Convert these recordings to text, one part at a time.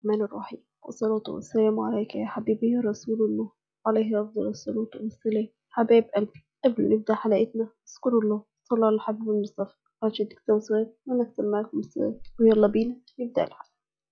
الرحمن الرحيم والصلاة والسلام عليك يا حبيبي يا رسول الله عليه أفضل الصلاة والسلام حبايب قلبي قبل ما نبدأ حلقتنا اذكروا الله صلى على الحبيب المصطفى عشان تكتبوا سؤال ونكتب معاكم السؤال ويلا بينا نبدأ الحلقة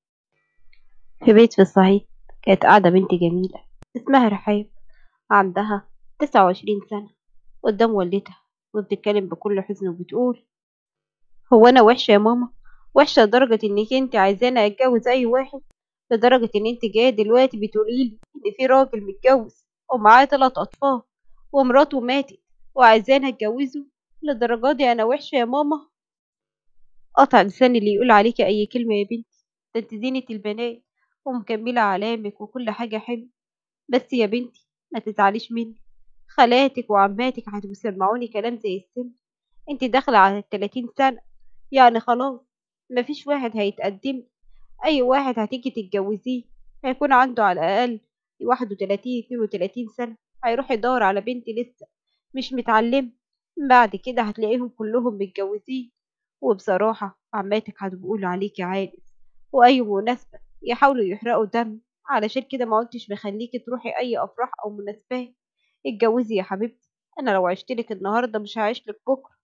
في بيت في الصعيد كانت قاعدة بنت جميلة اسمها رحاب عندها تسعة وعشرين سنة قدام والدتها وبتتكلم بكل حزن وبتقول هو أنا وحشة يا ماما وحشة لدرجة إنك انت عايزاني أتجوز أي واحد لدرجة إن انت جاية دلوقتي بتقوليلي إن في راجل متجوز ومعاه تلات أطفال ومراته ماتت وعايزاني أتجوزه للدرجة دي أنا وحشة يا ماما قطع لساني اللي يقول عليكي أي كلمة يا بنتي ده انت زينة البنات ومكملة علامك وكل حاجة حلوة بس يا بنتي ما تزعليش مني خالاتك وعماتك هتسمعوني كلام زي السم انت داخلة على التلاتين سنة يعني خلاص مفيش واحد هيتقدم أي واحد هتيجي تتجوزيه هيكون عنده على الأقل واحد وتلاتين اتنين وتلاتين سنة هيروح يدور على بنت لسه مش متعلمة بعد كده هتلاقيهم كلهم متجوزين وبصراحة عماتك هتقول عليكي عانس وأي مناسبة يحاولوا يحرقوا دم علشان كده ما قلتش مخليكي تروحي أي أفراح أو مناسبات اتجوزي يا حبيبتي أنا لو عشتلك النهاردة مش هعيشلك بكرة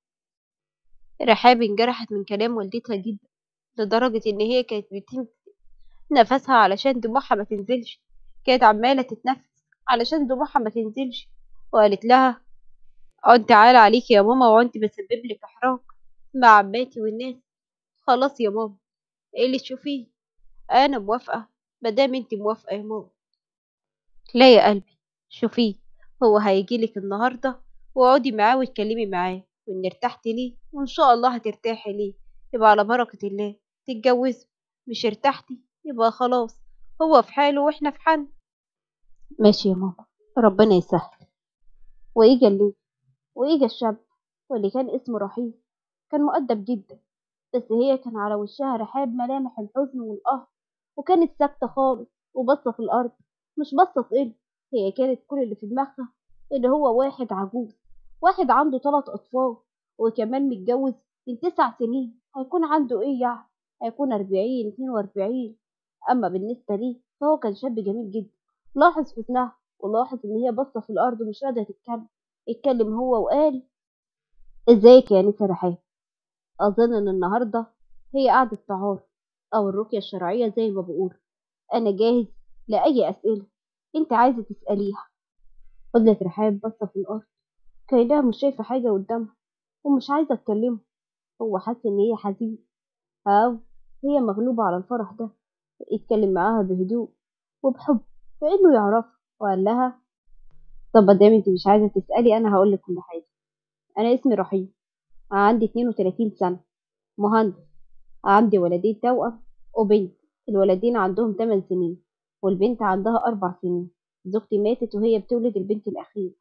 رحاب انجرحت من كلام والدتها جدا لدرجة إن هي كانت بتمسك نفسها علشان دموعها ما تنزلش كانت عمالة تتنفس علشان دموعها ما تنزلش وقالت لها اه انت عال عليكي يا ماما وانت بسبب لك احراج مع عماتي والناس خلاص يا ماما ايه اللي تشوفيه انا موافقة مادام انت موافقة يا ماما لا يا قلبي شوفيه هو هيجيلك النهاردة واقعدي معاه واتكلمي معاه وان ارتحتي ليه وان شاء الله هترتاحي ليه يبقى على بركة الله تتجوزوا مش ارتحتي يبقى خلاص هو في حاله واحنا في حالنا ماشي يا ماما ربنا يسهل وإجا الليل وإجا الشاب واللي كان اسمه رحيم كان مؤدب جدا بس هي كان على وشها رحاب ملامح الحزن والقهر وكانت ساكتة خالص وبصة في الأرض مش بصة تقل هي كانت كل اللي في دماغها إن هو واحد عجوز واحد عنده تلات أطفال وكمان متجوز من تسع سنين هيكون عنده إيه يعني هيكون أربعين اتنين وأربعين أما بالنسبة ليه فهو كان شاب جميل جدا لاحظ حزنها ولاحظ إن هي باصة في الأرض ومش قادرة تتكلم اتكلم هو وقال ازيك يا نسا رحاب أظن إن النهاردة هي قعدة تعارف أو الرقية الشرعية زي ما بقول أنا جاهز لأي أسئلة أنت عايزة تسأليها فضلت رحاب باصة في الأرض كأنها مش شايفة حاجة قدامها ومش عايزة تكلمه هو حاسس إن هي حزينة أو هي مغلوبة على الفرح ده اتكلم معاها بهدوء وبحب كأنه يعرفها وقال لها طب مادام انت مش عايزة تسألي أنا هقولك كل حاجة أنا اسمي رحيم عندي 32 سنة مهندس عندي ولدين توأم وبنت الولدين عندهم 8 سنين والبنت عندها أربع سنين زوجتي ماتت وهي بتولد البنت الأخيرة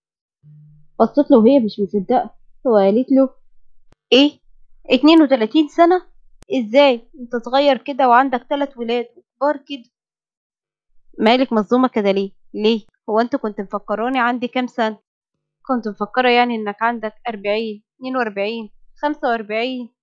بصت له وهي مش مصدقة وقالت له ايه 32 سنة ازاي انت صغير كده وعندك تلات ولاد وكبار كده مالك مصدومة كده ليه ليه هو انت كنت مفكراني عندي كام سنة كنت مفكرة يعني انك عندك أربعين اتنين وأربعين خمسة وأربعين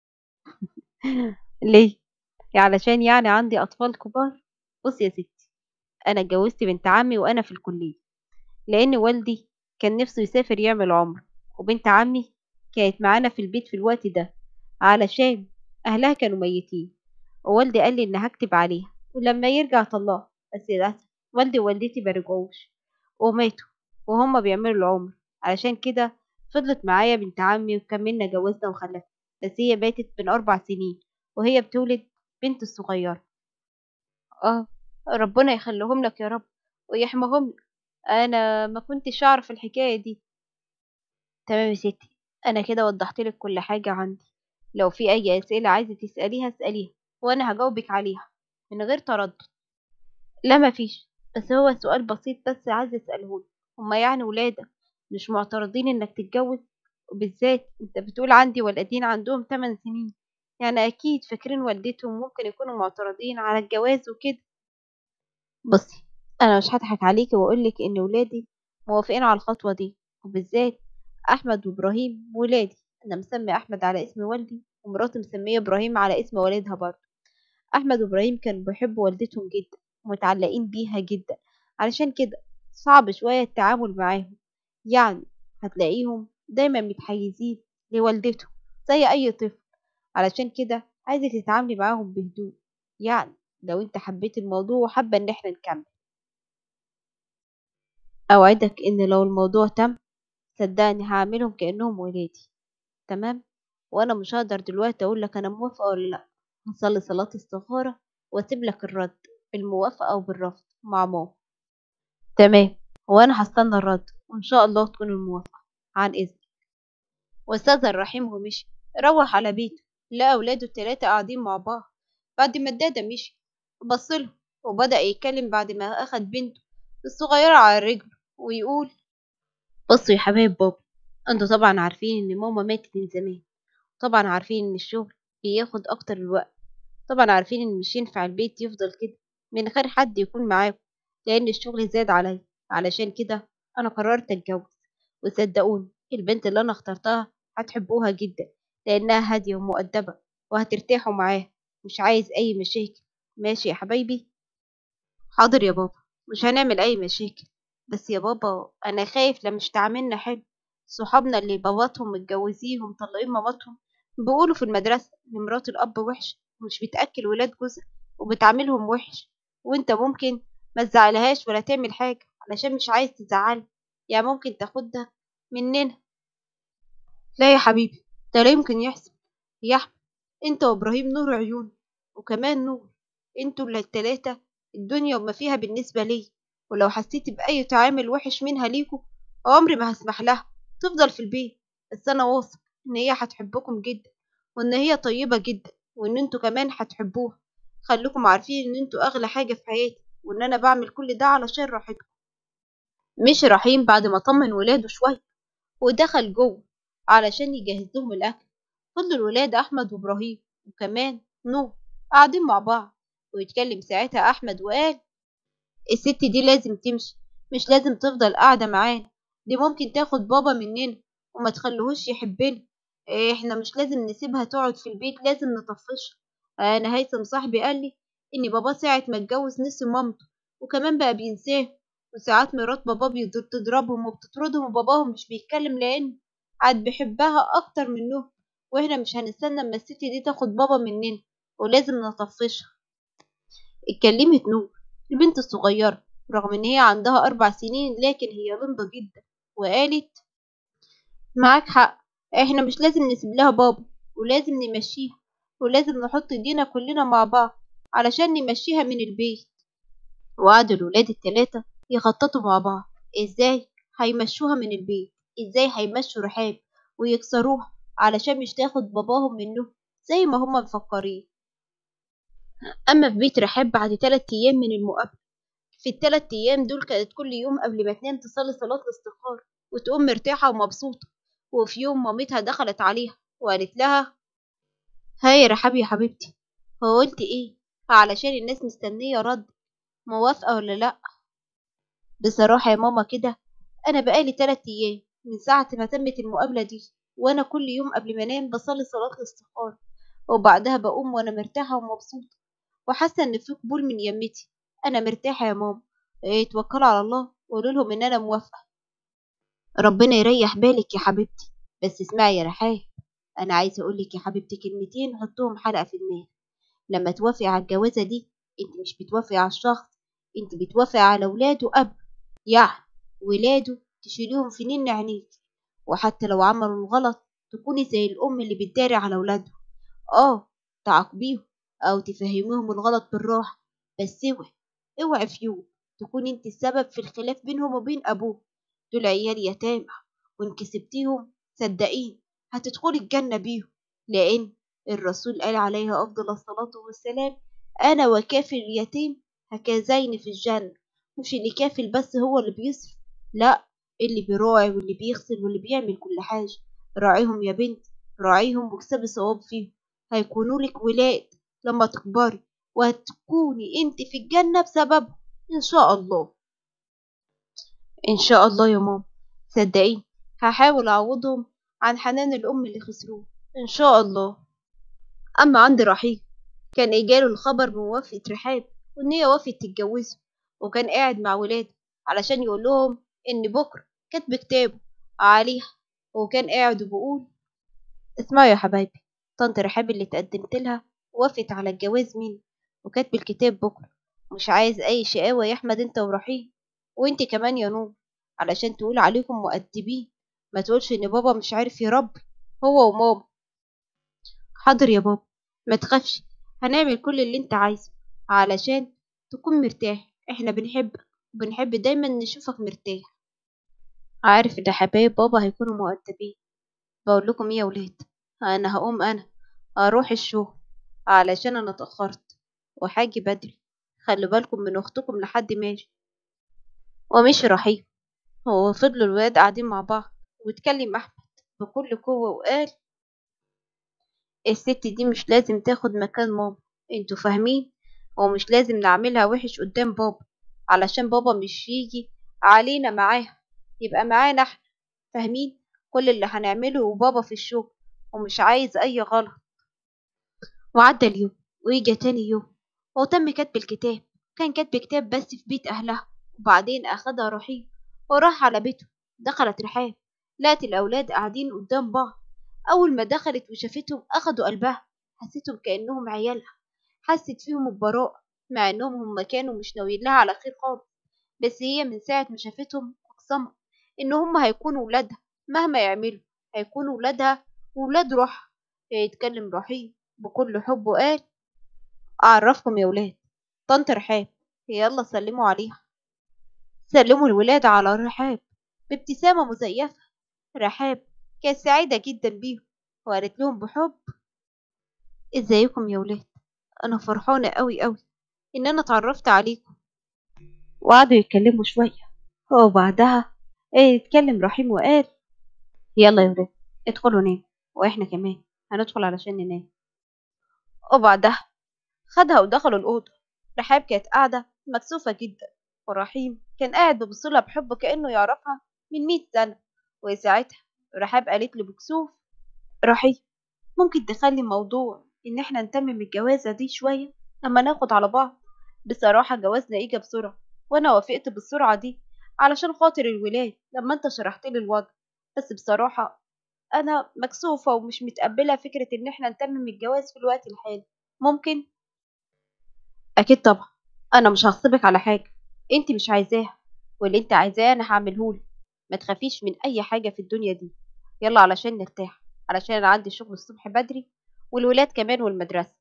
ليه علشان يعني عندي أطفال كبار بص يا ستي أنا اتجوزت بنت عمي وأنا في الكلية لأن والدي كان نفسه يسافر يعمل عمرة وبنت عمي كانت معانا في البيت في الوقت ده علشان أهلها كانوا ميتين ووالدي قال لي إن هكتب عليها ولما يرجع طلعها بس للأسف والدي ووالدتي مرجعوش وماتوا وهما بيعملوا العمر علشان كده فضلت معايا بنت عمي وكملنا جوزنا وخلفنا بس هي ماتت من أربع سنين وهي بتولد بنت الصغيرة اه ربنا يخليهم لك يا رب ويحميهم لك أنا ما كنتش أعرف الحكاية دي تمام يا ستي أنا كده وضحت لك كل حاجة عندي لو في أي أسئلة عايزة تسأليها اسأليها وأنا هجاوبك عليها من غير تردد لا مفيش بس هو سؤال بسيط بس عايزة أسألهولك هما يعني ولادك مش معترضين إنك تتجوز وبالذات أنت بتقول عندي ولدين عندهم 8 سنين يعني أكيد فاكرين والدتهم ممكن يكونوا معترضين على الجواز وكده بصي أنا مش هضحك عليكي وأقولك إن ولادي موافقين على الخطوة دي وبالذات أحمد وإبراهيم ولادي أنا مسمي أحمد على اسم والدي ومراتي مسمية إبراهيم على اسم والدها برضه أحمد وإبراهيم كانوا بيحبوا والدتهم جدا ومتعلقين بيها جدا علشان كده صعب شوية التعامل معاهم يعني هتلاقيهم دايما متحيزين لوالدتهم زي أي طفل علشان كده عايزك تتعاملي معاهم بهدوء يعني لو انت حبيت الموضوع وحابة ان احنا نكمل اوعدك ان لو الموضوع تم صدقني هعملهم كأنهم ولادي تمام وانا مش هقدر دلوقتي اقول لك انا موافقة ولا لا هصلي صلاة استخارة واسيب لك الرد بالموافقة او بالرفض مع ماما تمام وانا هستنى الرد وان شاء الله تكون الموافقة عن اذن واستاذ الرحيم ومشي روح على بيته لقى اولاده التلاتة قاعدين مع بعض بعد ما الدادة مشي بصلهم وبدأ يتكلم بعد ما أخد بنته الصغيرة على رجله ويقول بصوا يا حبايب بابا انتوا طبعا عارفين ان ماما ماتت من زمان طبعا عارفين ان الشغل بياخد اكتر الوقت طبعا عارفين ان مش ينفع البيت يفضل كده من غير حد يكون معاكم لان الشغل زاد عليا علشان كده انا قررت اتجوز وصدقوني البنت اللي انا اخترتها هتحبوها جدا لانها هاديه ومؤدبه وهترتاحوا معاها مش عايز اي مشاكل ماشي يا حبايبي حاضر يا بابا مش هنعمل اي مشاكل بس يا بابا انا خايف لا مش تعاملنا حلو صحابنا اللي باباتهم متجوزين ومطلقين ماماتهم بيقولوا في المدرسة إن مرات الأب وحش ومش بتأكل ولاد جوزها وبتعاملهم وحش وانت ممكن ما تزعلهاش ولا تعمل حاجة علشان مش عايز تزعلها يعني ممكن تاخدها مننا لا يا حبيبي ده لا يمكن يحصل يا أحمد انت وإبراهيم نور عيون وكمان نور انتوا اللي التلاتة الدنيا وما فيها بالنسبة لي ولو حسيت بأي تعامل وحش منها ليكوا عمري ما هسمح لها تفضل في البيت بس أنا واثق إن هي هتحبكم جدا وإن هي طيبة جدا وإن انتوا كمان هتحبوها خليكم عارفين إن انتوا أغلى حاجة في حياتي وإن أنا بعمل كل ده علشان راحتكم مشي رحيم بعد ما طمن ولاده شوية ودخل جوه علشان يجهز لهم الأكل فضل الولاد أحمد وإبراهيم وكمان نور قاعدين مع بعض ويتكلم ساعتها أحمد وقال الست دي لازم تمشي مش لازم تفضل قاعدة معانا دي ممكن تاخد بابا مننا وما تخليهوش يحبنا احنا مش لازم نسيبها تقعد في البيت لازم نطفشها انا هيثم صاحبي قال لي ان بابا ساعة ما اتجوز نسي مامته وكمان بقى بينساه وساعات مرات بابا بتضربهم وبتطردهم وباباهم مش بيتكلم لان عاد بيحبها اكتر منهم واحنا مش هنستنى اما الست دي تاخد بابا مننا ولازم نطفشها اتكلمت نور البنت الصغيرة رغم ان هي عندها اربع سنين لكن هي لمضة جدا وقالت معاك حق احنا مش لازم نسيب لها بابا ولازم نمشيها ولازم نحط ايدينا كلنا مع بعض علشان نمشيها من البيت وقعدوا الولاد التلاتة يخططوا مع بعض ازاي هيمشوها من البيت ازاي هيمشوا رحاب ويكسروها علشان مش تاخد باباهم منهم زي ما هما مفكرين أما في بيت رحاب بعد تلات أيام من المقابلة في التلات أيام دول كانت كل يوم قبل ما تنام تصلي صلاة الاستخارة وتقوم مرتاحة ومبسوطة وفي يوم مامتها دخلت عليها وقالت لها هاي يا رحاب يا حبيبتي هو قلت ايه علشان الناس مستنية رد موافقة ولا لأ بصراحة يا ماما كده أنا بقالي تلات أيام من ساعة ما تمت المقابلة دي وأنا كل يوم قبل ما أنام بصلي صلاة الاستخارة وبعدها بقوم وأنا مرتاحة ومبسوطة وحاسة إن في قبول من يمتي أنا مرتاحة يا ماما إيه توكلوا على الله وقولوا لهم إن أنا موافقة ربنا يريح بالك يا حبيبتي بس اسمعي يا رحاب أنا عايزة أقولك يا حبيبتي كلمتين حطوهم حلقة في دماغك لما توافقي على الجوازة دي أنت مش بتوافقي على الشخص أنت بتوافقي على ولاده أب يعني ولاده تشيليهم في نين عينيك وحتى لو عملوا الغلط تكوني زي الأم اللي بتداري على ولادها آه تعاقبيهم أو تفهميهم الغلط بالراحة بس اوعي اوعي في يوم تكون انت السبب في الخلاف بينهم وبين أبوه دول عيال يتامى وإن كسبتيهم صدقيني هتدخلي الجنة بيهم لأن الرسول قال عليها أفضل الصلاة والسلام أنا وكافل اليتيم هكذين في الجنة مش اللي كافل بس هو اللي بيصرف لا اللي بيراعي واللي بيغسل واللي بيعمل كل حاجة راعيهم يا بنت راعيهم واكسبي ثواب فيهم هيكونوا لك ولاد لما تكبري وهتكوني انت في الجنة بسببهم ان شاء الله ان شاء الله يا ماما صدقيني هحاول اعوضهم عن حنان الام اللي خسروه ان شاء الله اما عند رحيم كان إجاله الخبر من وفاة رحاب وإن هي وافت تتجوزه وكان قاعد مع ولاده علشان يقول لهم إن بكرة كاتب كتابه عليها وكان قاعد وبيقول اسمعوا يا حبايبي طنط رحاب اللي تقدمت لها وافت على الجواز مني وكاتب الكتاب بكرة مش عايز أي شقاوة يا أحمد أنت ورحيم وأنت كمان يا نور علشان تقول عليكم مؤدبين ما تقولش إن بابا مش عارف يربي هو وماما حاضر يا بابا ما تخافش هنعمل كل اللي انت عايزه علشان تكون مرتاح احنا بنحبك وبنحب دايما نشوفك مرتاح عارف ان حبايب بابا هيكونوا مؤدبين بقول لكم ايه يا ولاد انا هقوم انا اروح الشغل علشان انا اتاخرت وحاجي بدري خلي بالكم من اختكم لحد ما اجي ومشي رحيم هو فضلوا الولاد قاعدين مع بعض واتكلم احمد بكل قوه وقال الست دي مش لازم تاخد مكان ماما انتوا فاهمين ومش لازم نعملها وحش قدام بابا علشان بابا مش يجي علينا معاها يبقى معانا احنا فاهمين كل اللي هنعمله وبابا في الشغل ومش عايز اي غلط وعدى اليوم ويجي تاني يوم وتم كتب الكتاب كان كاتب كتاب بس في بيت اهلها وبعدين اخدها رحيم وراح على بيته دخلت رحاب لقت الاولاد قاعدين قدام بعض أول ما دخلت وشافتهم أخدوا قلبها حسيتهم كأنهم عيالها حست فيهم البراءة مع إنهم هم كانوا مش ناويين لها على خير خالص بس هي من ساعة ما شافتهم أقسمت إن هم هيكونوا ولادها مهما يعملوا هيكونوا ولادها وولاد روحها يتكلم رحيم بكل حب وقال أعرفكم يا ولاد طنط رحاب يلا سلموا عليها سلموا الولاد على رحاب بابتسامة مزيفة رحاب كانت سعيدة جدا بيهم وقالت لهم بحب ازيكم يا ولاد انا فرحانة قوي قوي ان انا اتعرفت عليكم وقعدوا يتكلموا شوية وبعدها يتكلم رحيم وقال يلا يا ولاد ادخلوا نام واحنا كمان هندخل علشان ننام وبعدها خدها ودخلوا الأوضة رحاب كانت قاعدة مكسوفة جدا ورحيم كان قاعد بيبصلها بحب كأنه يعرفها من مية سنة وساعتها رحاب قالت له بكسوف رحيم ممكن تخلي موضوع إن احنا نتمم الجوازة دي شوية لما ناخد على بعض بصراحة جوازنا إجا بسرعة وأنا وافقت بالسرعة دي علشان خاطر الولاد لما انت شرحت لي الوضع بس بصراحة أنا مكسوفة ومش متقبلة فكرة إن احنا نتمم الجواز في الوقت الحالي ممكن؟ أكيد طبعا أنا مش هغصبك على حاجة انت مش عايزاها واللي انت عايزاه أنا هعملهولك ما تخافيش من أي حاجة في الدنيا دي يلا علشان نرتاح علشان أنا عندي شغل الصبح بدري والولاد كمان والمدرسة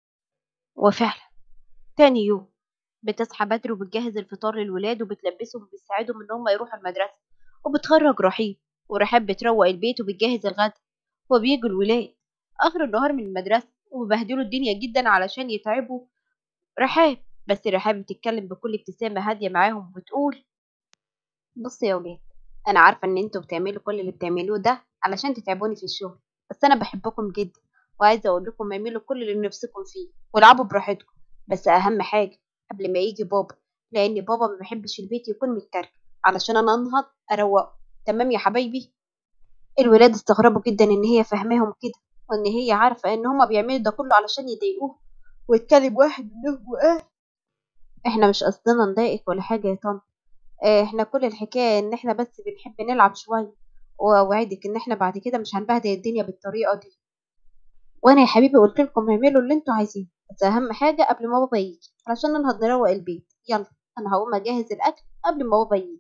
وفعلا تاني يوم بتصحى بدري وبتجهز الفطار للولاد وبتلبسهم وبتساعدهم إن هم يروحوا المدرسة وبتخرج رحيم ورحاب بتروق البيت وبتجهز الغدا وبيجوا الولاد آخر النهار من المدرسة وبهدلوا الدنيا جدا علشان يتعبوا رحاب بس رحاب بتتكلم بكل ابتسامة هادية معاهم وبتقول بص يا ولاد أنا عارفة إن انتوا بتعملوا كل اللي بتعملوه ده علشان تتعبوني في الشغل بس أنا بحبكم جدا وعايزة أقول لكم اعملوا كل اللي نفسكم فيه والعبوا براحتكم بس أهم حاجة قبل ما يجي بابا لأن بابا ما بيحبش البيت يكون مترك علشان أنا أنهض أروقه تمام يا حبايبي الولاد استغربوا جدا إن هي فاهماهم كده وإن هي عارفة إن هما بيعملوا ده كله علشان يضايقوه واتكلم واحد منهم وقال إحنا مش قصدنا نضايقك ولا حاجة يا طنط إحنا كل الحكاية إن إحنا بس بنحب نلعب شوية وأوعدك إن إحنا بعد كده مش هنبهدل الدنيا بالطريقة دي وأنا يا حبيبي قلت لكم اعملوا اللي انتوا عايزينه بس أهم حاجة قبل ما بابا يجي علشان ننهض نروق البيت يلا أنا هقوم أجهز الأكل قبل ما بابا يجي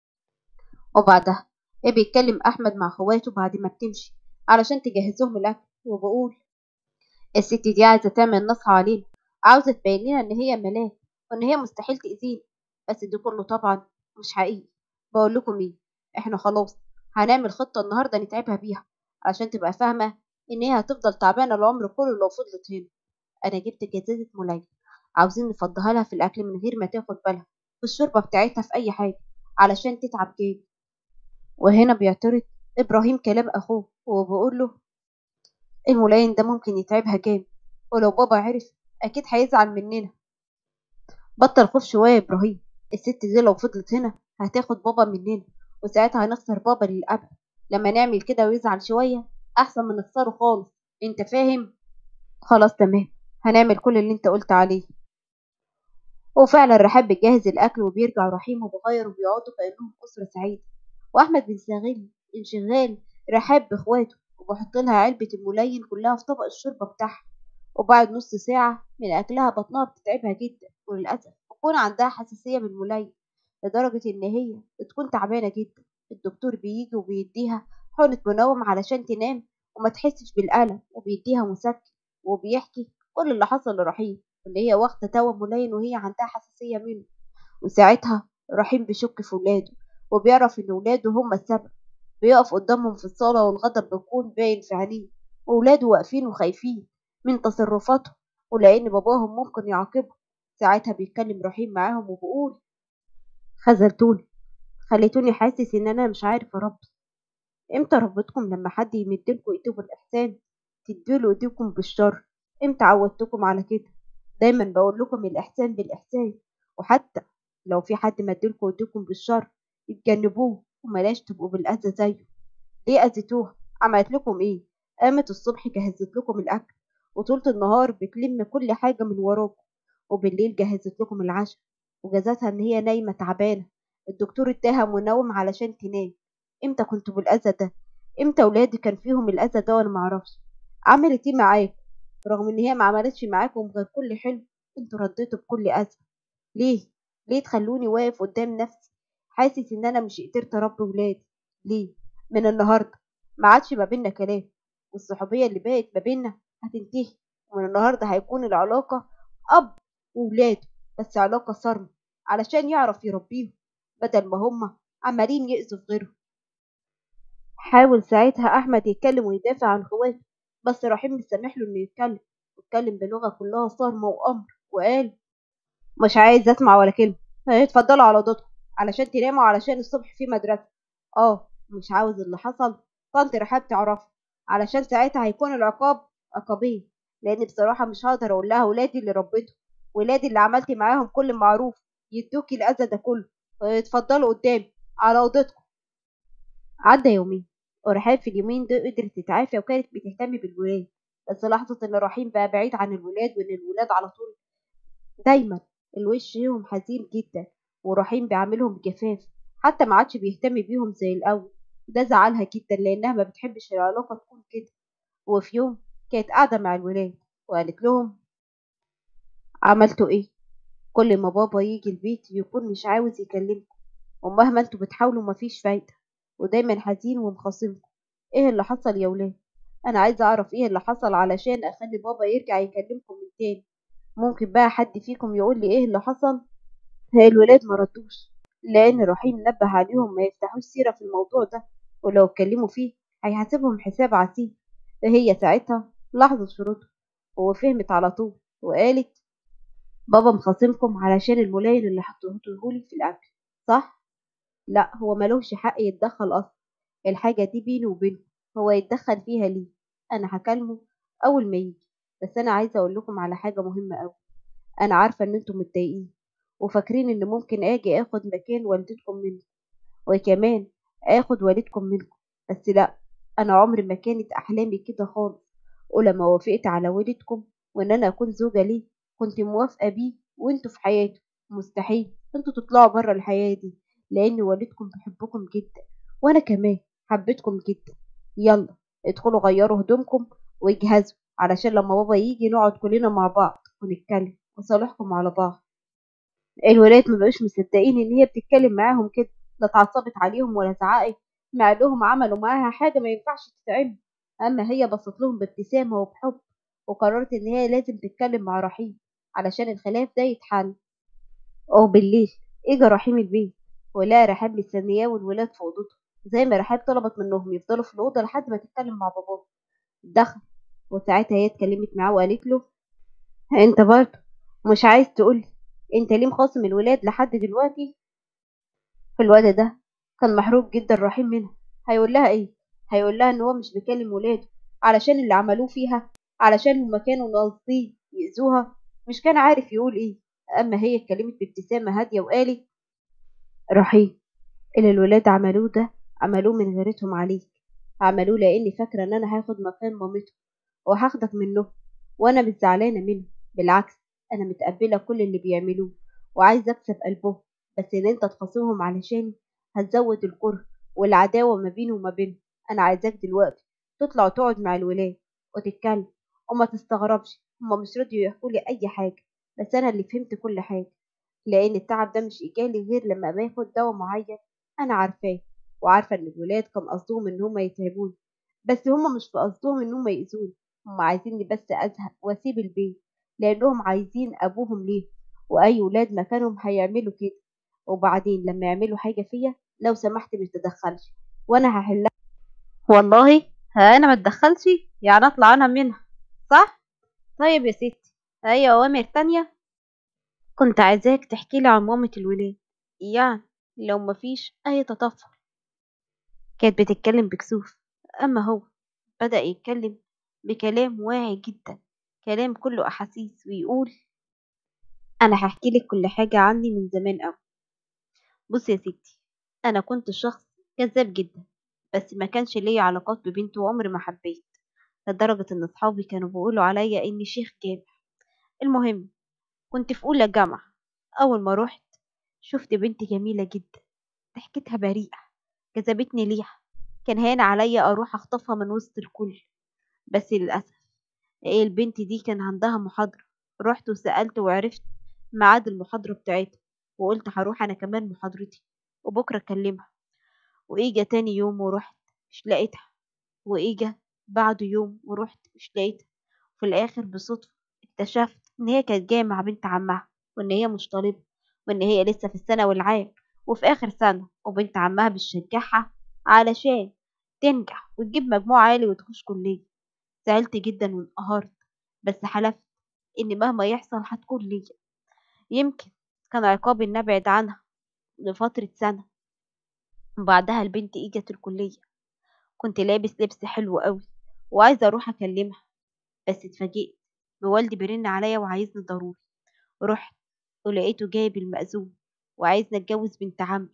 وبعدها إيه بيتكلم أحمد مع أخواته بعد ما بتمشي علشان تجهزهم الأكل وبقول الست دي عايزة تعمل نصح علينا عاوزة تبين لنا إن هي ملاك وإن هي مستحيل تأذينا بس ده كله طبعا مش حقيقي بقول لكم إيه إحنا خلاص هنعمل خطة النهاردة نتعبها بيها علشان تبقى فاهمة إن هي هتفضل تعبانة العمر كله لو فضلت هنا أنا جبت جزازة ملايين عاوزين نفضها لها في الأكل من غير ما تاخد بالها في الشوربة بتاعتها في أي حاجة علشان تتعب جامد وهنا بيعترض إبراهيم كلام أخوه وبيقول له الملاين ده ممكن يتعبها جامد ولو بابا عرف أكيد هيزعل مننا بطل خوف شوية يا إبراهيم الست دي لو فضلت هنا هتاخد بابا مننا وساعتها هنخسر بابا للأبد لما نعمل كده ويزعل شوية أحسن من نخسره خالص أنت فاهم؟ خلاص تمام هنعمل كل اللي انت قلت عليه وفعلا رحاب بتجهز الأكل وبيرجع رحيم وبغير وبيقعدوا كأنهم أسرة سعيدة وأحمد بيستغل انشغال رحاب بإخواته وبحط لها علبة الملين كلها في طبق الشوربة بتاعها وبعد نص ساعة من أكلها بطنها بتتعبها جدا وللأسف بيكون عندها حساسية من الملين لدرجة إن هي بتكون تعبانة جدا الدكتور بيجي وبيديها حقنة منوم علشان تنام وما تحسش بالألم وبيديها مسكن وبيحكي كل اللي حصل لرحيم اللي هي واخدة دوا ملين وهي عندها حساسية منه وساعتها رحيم بيشك في ولاده وبيعرف إن ولاده هما السبب بيقف قدامهم في الصالة والغضب بيكون باين في عينيه وولاده واقفين وخايفين من تصرفاتهم ولأن باباهم ممكن يعاقبهم ساعتها بيتكلم رحيم معاهم وبيقول خذلتوني خليتوني حاسس إن أنا مش عارف أربي إمتى ربيتكم لما حد يمدلكوا إيده بالإحسان تديله إيديكم بالشر إمتى عودتكم على كده دايما بقول لكم الإحسان بالإحسان وحتى لو في حد مدلكوا إيديكم بالشر اتجنبوه وملاش تبقوا بالأذى زيه ليه أذيتوها عملت لكم إيه قامت الصبح جهزت لكم الأكل وطولة النهار بتلم كل حاجة من وراكم وبالليل جهزت لكم العشاء وجازتها إن هي نايمة تعبانة الدكتور اداها منوم علشان تنام امتى كنتوا بالأذى ده امتى ولادي كان فيهم الأذى ده وأنا معرفش عملت ايه معاكم رغم ان هي ما عملتش معاكم غير كل حلو انتوا رديتوا بكل أذى ليه ليه تخلوني واقف قدام نفسي حاسس ان انا مش قدرت اربي ولادي ليه من النهارده ما عادش ما بينا كلام والصحوبيه اللي بقت ما بينا هتنتهي ومن النهارده هيكون العلاقه اب وولاده بس علاقه صارمه علشان يعرف يربيهم بدل ما هما عمالين يأذوا في غيرهم حاول ساعتها احمد يتكلم ويدافع عن اخواته بس رحيم مش سامح له انه يتكلم واتكلم بلغه كلها صارمه وامر وقال مش عايز اسمع ولا كلمه اتفضلوا على اوضتكم علشان تناموا علشان الصبح في مدرسه اه مش عاوز اللي حصل طنط رحاب تعرفه علشان ساعتها هيكون العقاب عقابين لان بصراحه مش هقدر اقول لها ولادي اللي ربيته ولادي اللي عملتي معاهم كل معروف يدوكي الاذى ده كله اتفضلوا قدامي على اوضتكم عدى يومين ورحاب في اليومين دول قدرت تتعافى وكانت بتهتم بالولاد بس لاحظت ان رحيم بقى بعيد عن الولاد وان الولاد على طول دايما الوش فيهم حزين جدا ورحيم بيعاملهم بجفاف حتى ما عادش بيهتم بيهم زي الاول ده زعلها جدا لانها ما بتحبش العلاقه تكون كده وفي يوم كانت قاعده مع الولاد وقالت لهم عملتوا ايه كل ما بابا يجي البيت يكون مش عاوز يكلمكم ومهما انتوا بتحاولوا مفيش فايده ودايما حزين ومخاصمكم ايه اللي حصل يا ولاد انا عايزه اعرف ايه اللي حصل علشان اخلي بابا يرجع يكلمكم من تاني ممكن بقى حد فيكم يقول لي ايه اللي حصل الولاد ما ردوش لان رحيم نبه عليهم ما يفتحوش سيره في الموضوع ده ولو اتكلموا فيه هيحاسبهم حساب عسير فهي ساعتها لاحظت شروطه وفهمت على طول وقالت بابا مخاصمكم علشان الملاين اللي حطيتهولي في الاكل صح لا هو ملوش حق يتدخل اصلا الحاجه دي بيني وبينه هو يتدخل فيها ليه انا هكلمه اول ما يجي بس انا عايزه اقول لكم على حاجه مهمه قوي انا عارفه ان انتم متضايقين وفاكرين ان ممكن اجي اخد مكان والدتكم مني وكمان اخد والدكم منكم بس لا انا عمري ما كانت احلامي كده خالص ولما وافقت على والدكم وان انا اكون زوجة ليه كنت موافقة بيه وانتوا في حياته مستحيل انتوا تطلعوا بره الحياة دي لان والدكم بيحبكم جدا وانا كمان حبيتكم جدا يلا ادخلوا غيروا هدومكم واجهزوا علشان لما بابا يجي نقعد كلنا مع بعض ونتكلم وصالحكم على بعض الولاد ما بقوش مصدقين ان هي بتتكلم معاهم كده لا اتعصبت عليهم ولا زعقت مع انهم عملوا معاها حاجه ما ينفعش تتعمل اما هي بصت لهم بابتسامه وبحب وقررت ان هي لازم تتكلم مع رحيم علشان الخلاف ده يتحل وبالليل اجى رحيم البيت ولقى رحاب مستنياه والولاد في اوضته زي ما رحاب طلبت منهم يفضلوا في الاوضه لحد ما تتكلم مع باباه دخل وساعتها هي اتكلمت معاه وقالت له انت برضه مش عايز تقولي انت ليه مخاصم الولاد لحد دلوقتي في الوقت ده كان محروق جدا رحيم منها هيقول لها ايه هيقول لها ان هو مش بيكلم ولاده علشان اللي عملوه فيها علشان هما كانوا ناقصين يأذوها مش كان عارف يقول ايه اما هي اتكلمت بابتسامه هاديه وقالت رحيم اللي الولاد عملوه ده عملوه من غيرتهم عليك عملوه لاني فاكره ان انا هاخد مكان مامته وهاخدك منه وانا مش زعلانه منه بالعكس أنا متقبلة كل اللي بيعملوه وعايزة أكسب قلبهم بس إن أنت تخاصمهم علشاني هتزود الكره والعداوة ما بيني وما بينهم أنا عايزاك دلوقتي تطلع وتقعد مع الولاد وتتكلم وما تستغربش هما مش راضيوا يحكوا لي أي حاجة بس أنا اللي فهمت كل حاجة لأن التعب ده مش إجالي غير لما باخد دواء معين أنا عارفاه وعارفة إن الولاد كان قصدهم إن هما يتعبوني بس هما مش في قصدهم إن هما يأذوني هما عايزيني بس أزهق وأسيب البيت لأنهم عايزين أبوهم ليه وأي ولاد مكانهم هيعملوا كده وبعدين لما يعملوا حاجة فيا لو سمحت مش تدخلش وأنا هحلها والله ها أنا ما اتدخلش يعني أطلع أنا منها صح؟ طيب يا ستي أي أوامر تانية كنت عايزاك تحكي لي عن مامة الولاد يعني لو مفيش أي تطفل كانت بتتكلم بكسوف أما هو بدأ يتكلم بكلام واعي جدا كلام كله أحاسيس ويقول أنا هحكي لك كل حاجة عني من زمان أوي بص يا ستي أنا كنت شخص كذاب جدا بس ما كانش ليا علاقات ببنت وعمري ما حبيت لدرجة إن أصحابي كانوا بيقولوا عليا إني شيخ جامع المهم كنت في أولى جامعة أول ما روحت شفت بنت جميلة جدا ضحكتها بريئة جذبتني ليها كان هان عليا أروح أخطفها من وسط الكل بس للأسف إيه البنت دي كان عندها محاضرة رحت وسألت وعرفت ميعاد المحاضرة بتاعتها وقلت هروح أنا كمان محاضرتي وبكرة أكلمها وإجا تاني يوم ورحت مش لقيتها وإجا بعده يوم ورحت مش لقيتها في الآخر بصدفة اكتشفت إن هي كانت جاية مع بنت عمها وإن هي مش طالبة وإن هي لسه في الثانوي العام وفي آخر سنة وبنت عمها بتشجعها علشان تنجح وتجيب مجموع عالي وتخش كلية زعلت جدا وانقهرت بس حلفت إن مهما يحصل هتكون ليا يمكن كان عقابي إن أبعد عنها لفترة سنة وبعدها البنت إجت الكلية كنت لابس لبس حلو قوي وعايزة أروح أكلمها بس اتفاجئت بوالدي بيرن عليا وعايزني ضروري رحت ولقيته جايب المأذون وعايزني أتجوز بنت عمي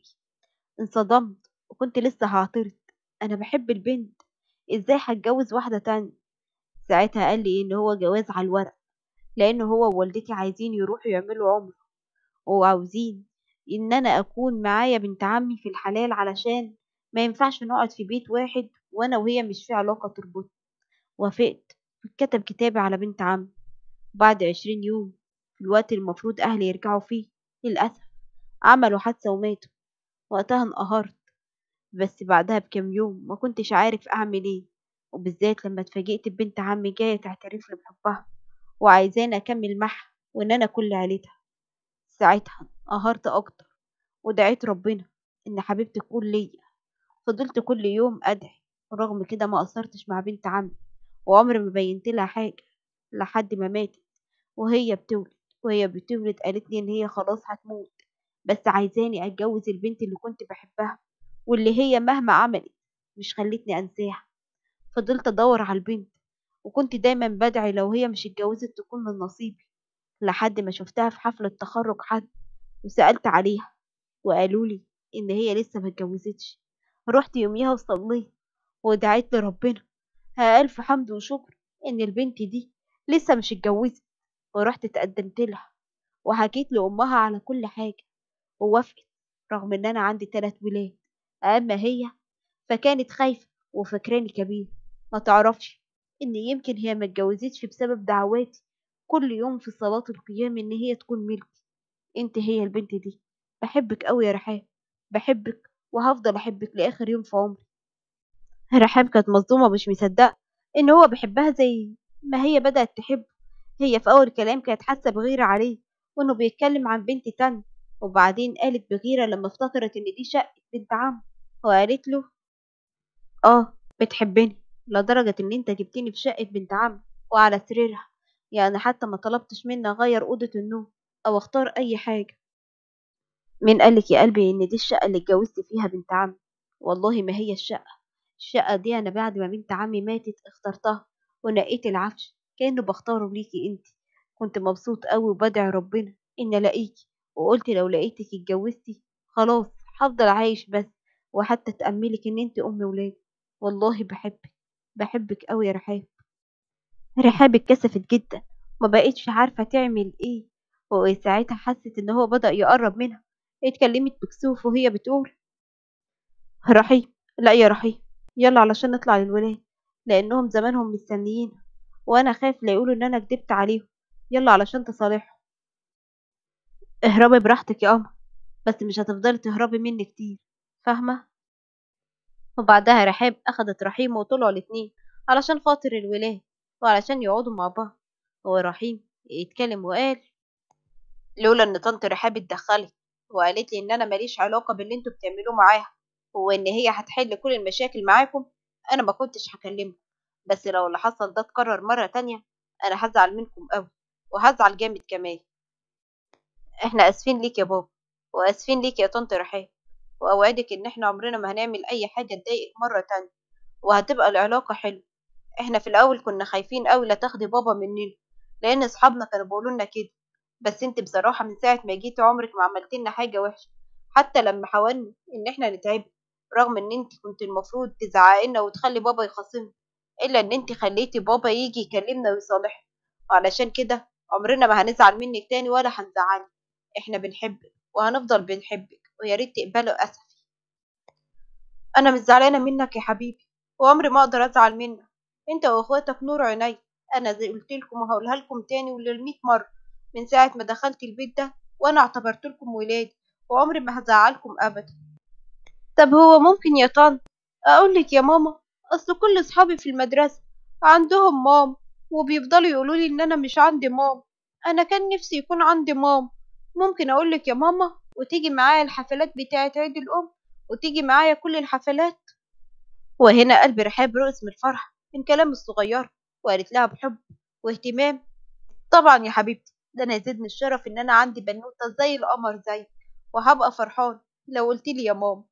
انصدمت وكنت لسه هعترض أنا بحب البنت إزاي هتجوز واحدة تانية ساعتها قال لي إن هو جواز على الورق لأن هو ووالدتي عايزين يروحوا يعملوا عمرة وعاوزين إن أنا أكون معايا بنت عمي في الحلال علشان ما ينفعش نقعد في بيت واحد وأنا وهي مش في علاقة تربط وافقت كتب كتابي على بنت عمي بعد عشرين يوم في الوقت المفروض أهلي يرجعوا فيه للأسف عملوا حادثة وماتوا وقتها انقهرت بس بعدها بكام يوم ما كنتش عارف أعمل إيه وبالذات لما اتفاجئت ببنت عمي جاية تعترف لي بحبها وعايزاني أكمل معها وإن أنا كل عيلتها ساعتها انقهرت أكتر ودعيت ربنا إن حبيبتي تكون ليا فضلت كل يوم أدعي ورغم كده ما قصرتش مع بنت عمي وعمري ما بينت لها حاجة لحد ما ماتت وهي بتولد وهي بتولد قالت لي إن هي خلاص هتموت بس عايزاني أتجوز البنت اللي كنت بحبها واللي هي مهما عملت مش خلتني أنساها فضلت أدور على البنت وكنت دايما بدعي لو هي مش اتجوزت تكون من نصيبي لحد ما شفتها في حفلة تخرج حد وسألت عليها وقالوا لي إن هي لسه ما اتجوزتش رحت يوميها وصليت ودعيت لربنا ها ألف حمد وشكر إن البنت دي لسه مش اتجوزت ورحت اتقدمت لها وحكيت لأمها على كل حاجة ووافقت رغم إن أنا عندي تلات ولاد أما هي فكانت خايفة وفاكراني كبير ما تعرفش إن يمكن هي ما اتجوزتش بسبب دعواتي كل يوم في صلاة القيام إن هي تكون ملكي انت هي البنت دي بحبك قوي يا رحاب بحبك وهفضل أحبك لآخر يوم في عمري رحاب كانت مصدومة مش مصدقة إن هو بيحبها زي ما هي بدأت تحبه هي في أول كلام كانت حاسة بغيرة عليه وإنه بيتكلم عن بنت تانية وبعدين قالت بغيرة لما افتكرت إن دي شقة بنت عم وقالت له آه بتحبني لدرجة إن أنت جبتني في شقة بنت عم وعلى سريرها يعني حتى ما طلبتش مني أغير أوضة النوم أو أختار أي حاجة مين قالك يا قلبي إن دي الشقة اللي اتجوزت فيها بنت عمي والله ما هي الشقة الشقة دي أنا بعد ما بنت عمي ماتت اخترتها ونقيت العفش كأنه بختاره ليكي انت كنت مبسوط قوي وبدعي ربنا إن ألاقيكي وقلت لو لقيتك اتجوزتي خلاص هفضل عايش بس وحتى تأملك إن انت أم ولادي والله بحبك بحبك قوي يا رحاب رحاب اتكسفت جدا ما بقتش عارفة تعمل ايه وساعتها حست ان هو بدأ يقرب منها اتكلمت بكسوف وهي بتقول رحيم لا يا رحيم يلا علشان نطلع للولاد لانهم زمانهم مستنيين وانا خايف لا يقولوا ان انا كدبت عليهم يلا علشان تصالحهم اهربي براحتك يا قمر بس مش هتفضلي تهربي مني كتير فاهمة وبعدها رحاب أخدت رحيم وطلعوا الاتنين علشان خاطر الولاد وعلشان يقعدوا مع بعض ورحيم يتكلم وقال لولا ان طنط رحاب اتدخلت وقالت لي ان انا ماليش علاقة باللي انتوا بتعملوه معاها وان هي هتحل كل المشاكل معاكم انا ما كنتش هكلمكم بس لو اللي حصل ده اتكرر مرة تانية انا هزعل منكم قوي وهزعل جامد كمان احنا اسفين ليك يا بابا واسفين ليك يا طنط رحاب واوعدك ان احنا عمرنا ما هنعمل اي حاجة تضايقك مرة تانية وهتبقى العلاقة حلوة احنا في الاول كنا خايفين قوي لا تاخدي بابا مننا لان اصحابنا كانوا بيقولوا لنا كده بس انت بصراحة من ساعة ما جيتي عمرك ما عملت لنا حاجة وحشة حتى لما حاولنا ان احنا نتعب رغم ان انت كنت المفروض تزعقي لنا وتخلي بابا يخاصمنا الا ان انت خليتي بابا يجي يكلمنا ويصالحنا وعلشان كده عمرنا ما هنزعل منك تاني ولا هنزعلك احنا بنحبك وهنفضل بنحبك ويا ريت تقبلوا اسفي انا مش زعلانة منك يا حبيبي وعمري ما اقدر ازعل منك انت واخواتك نور عيني انا زي قلت لكم وهقولها لكم تاني وللميت مرة من ساعة ما دخلت البيت ده وانا اعتبرت لكم ولادي وعمري ما هزعلكم ابدا طب هو ممكن يا طن اقول لك يا ماما اصل كل اصحابي في المدرسة عندهم مام وبيفضلوا يقولوا لي ان انا مش عندي مام انا كان نفسي يكون عندي مام ممكن اقول لك يا ماما وتيجي معايا الحفلات بتاعة عيد الام وتيجي معايا كل الحفلات وهنا قلب رحاب رقص من الفرح من كلام الصغير وقالت لها بحب واهتمام طبعا يا حبيبتي ده انا يزيدني الشرف ان انا عندي بنوته زي القمر زي وهبقى فرحان لو قلت لي يا ماما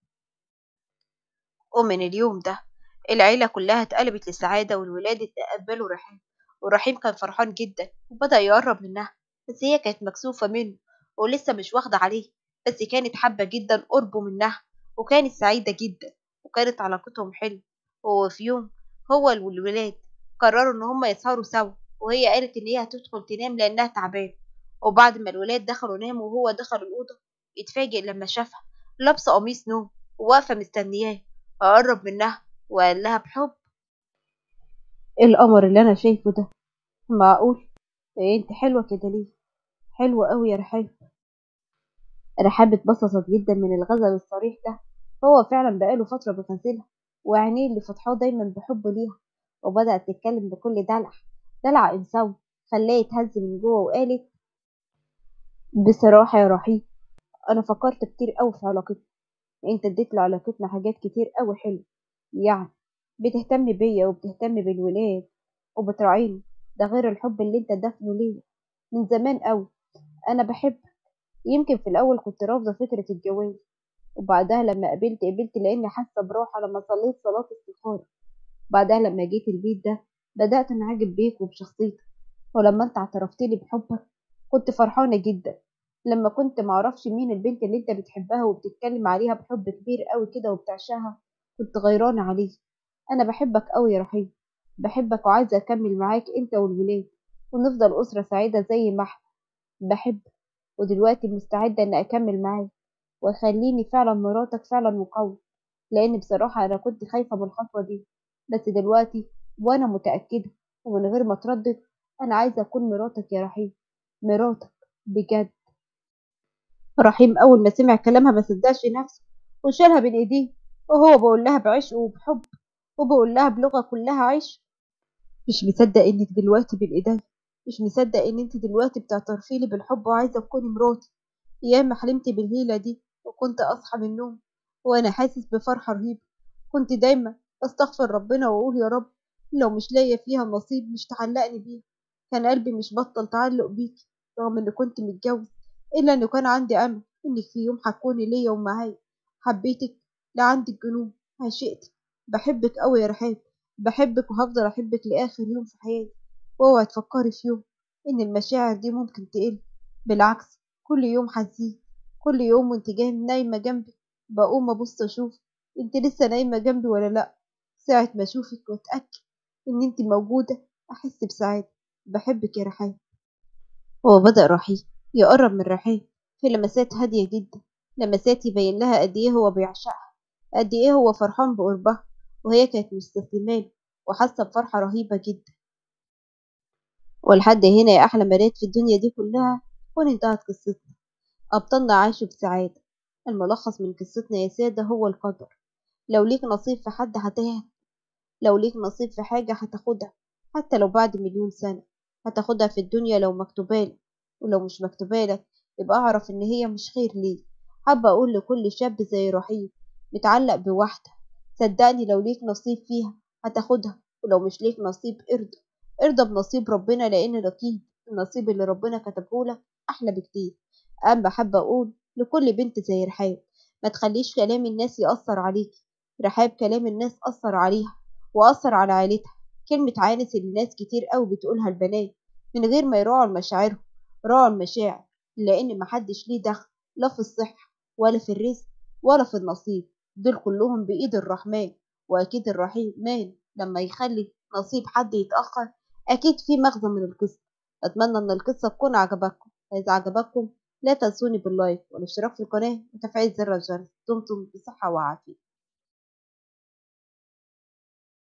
ومن اليوم ده العيله كلها اتقلبت لسعاده والولاد تقبلوا رحيم ورحيم كان فرحان جدا وبدا يقرب منها بس هي كانت مكسوفه منه ولسه مش واخده عليه بس كانت حابه جدا قربه منها وكانت سعيده جدا وكانت علاقتهم حلوه وفي يوم هو والولاد قرروا ان هم يسهروا سوا وهي قالت ان هي هتدخل تنام لانها تعبانه وبعد ما الولاد دخلوا ناموا وهو دخل الاوضه اتفاجئ لما شافها لابسه قميص نوم وواقفه مستنياه قرب منها وقال لها بحب القمر اللي انا شايفه ده معقول إيه انت حلوه كده ليه حلوه قوي يا رحاب رحاب اتبسطت جدا من الغزل الصريح ده هو فعلا بقاله فتره بيغزلها وعينيه اللي فتحاه دايما بحب ليها وبدأت تتكلم بكل دلع دلع إنساوي خلاه يتهز من جوه وقالت بصراحة يا رحيم أنا فكرت كتير أوي في علاقتنا أنت اديت لعلاقتنا حاجات كتير أوي حلوة يعني بتهتم بيا وبتهتم بالولاد وبتراعيني ده غير الحب اللي انت دافنه ليا من زمان أوي أنا بحبك يمكن في الأول كنت رافضة فكرة الجواز وبعدها لما قابلت قبلت لأني حاسة براحة لما صليت صلاة استخارة بعدها لما جيت البيت ده بدأت أنعجب بيك وبشخصيتك ولما انت اعترفت لي بحبك كنت فرحانة جدا لما كنت معرفش مين البنت اللي انت بتحبها وبتتكلم عليها بحب كبير قوي كده وبتعشاها كنت غيرانة عليه أنا بحبك قوي يا رحيم بحبك وعايزة أكمل معاك انت والولاد ونفضل أسرة سعيدة زي ما احنا بحبك ودلوقتي مستعدة إن أكمل معاك وخليني فعلا مراتك فعلا مقوي لأن بصراحة أنا كنت خايفة من الخطوة دي بس دلوقتي وأنا متأكدة ومن غير ما أتردد أنا عايزة أكون مراتك يا رحيم مراتك بجد رحيم أول ما سمع كلامها ما صدقش نفسه وشالها بين إيديه وهو بقول لها بعشق وبحب وبقول لها بلغة كلها عشق مش مصدق إنك دلوقتي بين إيديا مش مصدق إن أنت دلوقتي بتعترفي لي بالحب وعايزة تكوني مراتي ياما حلمت بالليلة دي وكنت أصحى من النوم وأنا حاسس بفرحة رهيبة كنت دايما أستغفر ربنا وأقول يا رب لو مش لاقية فيها نصيب مش تعلقني بيها كان قلبي مش بطل تعلق بيكي رغم إني كنت متجوز إلا إنه كان عندي أمل إنك في يوم هتكوني ليا ومعايا حبيتك لعندك جنون عشقتك بحبك أوي يا رحاب بحبك وهفضل أحبك لآخر يوم في حياتي واوعي تفكري في يوم إن المشاعر دي ممكن تقل بالعكس كل يوم هتزيد كل يوم وانت جاي نايمة جنبي بقوم أبص أشوف انت لسه نايمة جنبي ولا لأ ساعة ما أشوفك وأتأكد إن انت موجودة أحس بسعادة بحبك يا رحاب وبدأ رحيم يقرب من رحاب في لمسات هادية جدا لمسات يبين لها قد إيه هو بيعشقها قد إيه هو فرحان بقربها وهي كانت مستسلماله وحاسة بفرحة رهيبة جدا ولحد هنا يا أحلى بنات في الدنيا دي كلها تكون انتهت قصتنا أبطالنا عاشوا بسعادة الملخص من قصتنا يا سادة هو القدر لو ليك نصيب في حد هتهت لو ليك نصيب في حاجة هتاخدها حتى لو بعد مليون سنة هتاخدها في الدنيا لو مكتوبالك ولو مش مكتوبالك يبقى اعرف ان هي مش خير ليك حابة اقول لكل شاب زي رحيم متعلق بواحدة صدقني لو ليك نصيب فيها هتاخدها ولو مش ليك نصيب ارضى ارضى بنصيب ربنا لان اكيد النصيب اللي ربنا كتبهولك احلى بكتير اما حابة اقول لكل بنت زي رحاب ما تخليش كلام الناس يأثر عليك رحاب كلام الناس أثر عليها وأثر على عيلتها كلمة عانس اللي ناس كتير قوي بتقولها البنات من غير ما يراعوا المشاعرهم راعوا المشاعر لأن محدش ليه دخل لا في الصحة ولا في الرزق ولا في النصيب دول كلهم بإيد الرحمن وأكيد الرحمن لما يخلي نصيب حد يتأخر أكيد في مغزى من القصة أتمنى إن القصة تكون عجبتكم إذا عجبتكم لا تنسوني باللايك والاشتراك في القناة وتفعيل زر الجرس دمتم بصحة وعافية